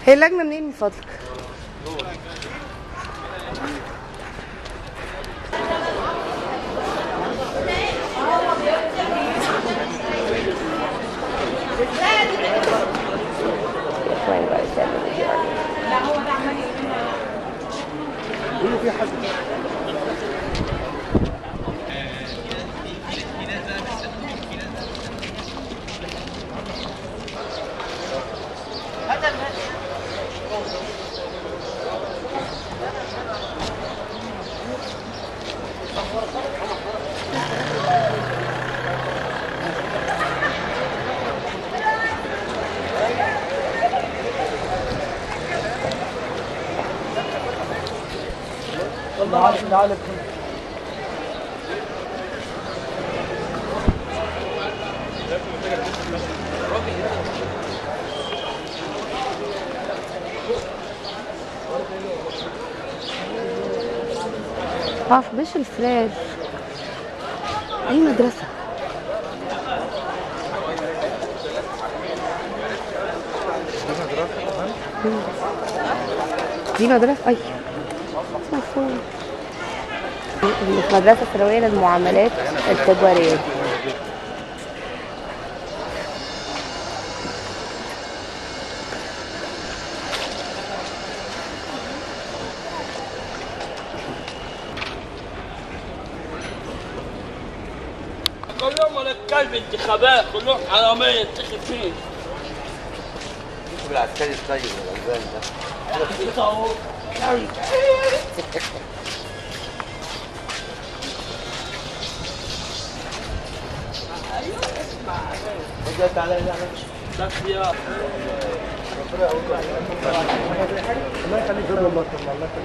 هي اللجنة منين من فضلك؟ اخواني بقى يسلموا الجار اه في بش الفلاش اي مدرسة دي مدرسة أي مفهوم في مدرسة ثانوية للمعاملات التجارية كلهم ولا الكلب انتخابات كلهم حرامية يتخذ فيه بالعسكري الطيب الغلبان ده اهو بس يا